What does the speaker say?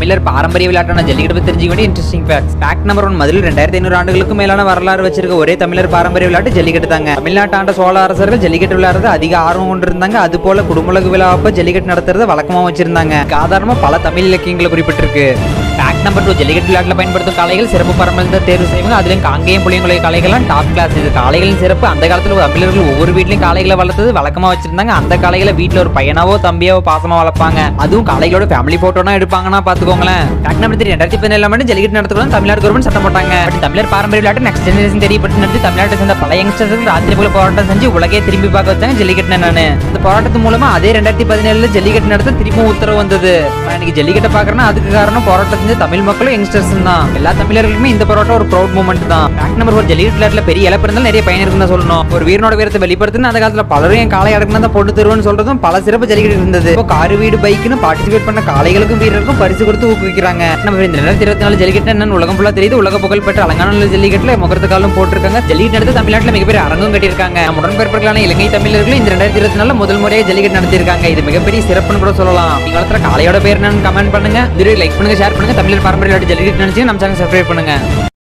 தமிழர் பாரம்பரிய விளையாட்டான ஜல்லிக்கட்டு பத்தி தெரிஞ்சுக்க வேண்டிய interesting facts fact number one மதுரையில் ரெண்டாயிரத்தி ஐநூறு ஆண்டுகளுக்கு மேலான வரலாறு வச்சிருக்க ஒரே தமிழர் பாரம்பரிய விளையாட்டு ஜல்லிக்கட்டு தாங்க தமிழ்நாட்டு ஆண்ட சோழ அரசர்கள் ஜல்லிக்கட்டு விளையாடுறது அதிக ஆர்வம் கொண்டிருந்தாங்க அது போல குடும்பலகு விழாப்ப ஜல்லிக்கட்டு நடத்துறத வழக்கமா வச்சிருந்தாங்க சாதாரணமா பல தமிழ் இலக்கியங்களை குறிப்பிட்டிருக்கு ஃபேக்ட் நம்பர் டூ ஜல்லிக்கட்டு விளையாட்டில் பயன்படுத்தும் காளைகள் சிறப்பு பரம்பரை தேர்வு செய்வாங்க அதுலயும் காங்கேயம் புளியங்குலை காளைகள்லாம் டாப் கிளாஸ் இது காளைகளின் சிறப்பு அந்த காலத்துல தமிழர்கள் ஒவ்வொரு வீட்லயும் காளைகளை வளர்த்தது வழக்கமா வச்சிருந்தாங்க அந்த காளைகளை வீட்ல ஒரு பையனாவோ தம்பியாவோ பாசமா வளர்ப்பாங்க அதுவும் காளைகளோட ஃபேமிலி போட்டோனா எடுப்பாங்கன்னா பாத்துக்கோங்களேன் ஃபேக்ட் நம்பர் த்ரீ ரெண்டாயிரத்தி பதினேழு மட்டும் ஜல்லிக்கட்டு நடத்தக்கூடாது தமிழ்நாடு கவர்மெண்ட் சட்டம் போட்டாங்க பட் தமிழர் பாரம்பரிய விளையாட்டு நெக்ஸ்ட் ஜெனரேஷன் தெரியப்பட்டு நடத்தி தமிழ்நாட்டை சேர்ந்த பல யங்ஸ்டர்ஸ் ராத்திரி போல போராட்டம் செஞ்சு உலகே திரும்பி பார்க்க வச்சாங்க ஜல்லிக்கட்டு என்னன்னு இந்த போராட்டத்து மூலமா அதே ரெண்டாயிரத்தி பதினேழுல ஜல்லிக்கட்டு நடத்த திரும்பவும் உத்தரவு வந்தது நான் இன்னைக்கு ஜல்லிக்கட்டை பாக்குறேன்னா அதுக்கு காரணம் போராட்டம் செஞ்ச தமிழ் மக்களும் யங்ஸ்டர்ஸ் தான் எல்லா தமிழர்களுக்குமே இந்த போராட்டம் ஒரு ப்ரௌட் மூமெண்ட் தான் ஃபேக்ட் நம்பர் ஒரு ஜல்லிக்கட்டு விளையாட்டுல பெரிய இழப்பு இருந்தாலும் நிறைய பயன் இருக்குன்னு தான் சொல்லணும் ஒரு வீரனோட வீரத்தை வெளிப்படுத்துன்னு அந்த காலத்துல பலரும் என் காலை அடக்குனா தான் பொண்ணு தருவேன்னு சொல்றதும் பல சிறப்பு ஜல்லிக்கட்டு இருந்தது இப்போ காரு வீடு பைக்குன்னு பார்ட்டிசிபேட் பண்ண காளைகளுக்கும் வீரருக்கும் பரிசு கொடுத்து ஊக்குவிக்கிறாங்க நம்ம இந்த ரெண்டாயிரத்தி இருபத்தி நாலு ஜல்லிக்கட்டு என்னன்னு உலகம் ஃபுல்லா தெரியுது உலக புகழ் பெற்ற அலங்கான ஜல்லிக்கட்டுல முகத்து காலம் போட்டிருக்காங்க ஜல்லிக்கட்டு நடத்த தமிழ்நாட்டுல மிகப்பெரிய அரங்கம் கட்டியிருக்காங்க நம்ம உடன்பிறப்புகளான இலங்கை தமிழர்களும் இந்த ரெண்டாயிரத்தி இருபத்தி நாலுல முதல் முறையாக ஜல்லிக்கட்டு நடத்திருக்காங்க இது மிகப்பெரிய சிறப்புன்னு கூட சொல்லலாம் நீங்க வளர்த்துற காளையோட பேர் என்னன்னு கமெண்ட் பண்ணுங்க இதுவரை லைக் பண்ணுங்க ஷேர் பண்ணுங்க தமிழர் பாரம்பரிய விளையாட்டு ஜல்லிக்கட்டு நினைச்சு நம்ம சேனல் சப்ஸ்கிரைப் பண்ணுங்க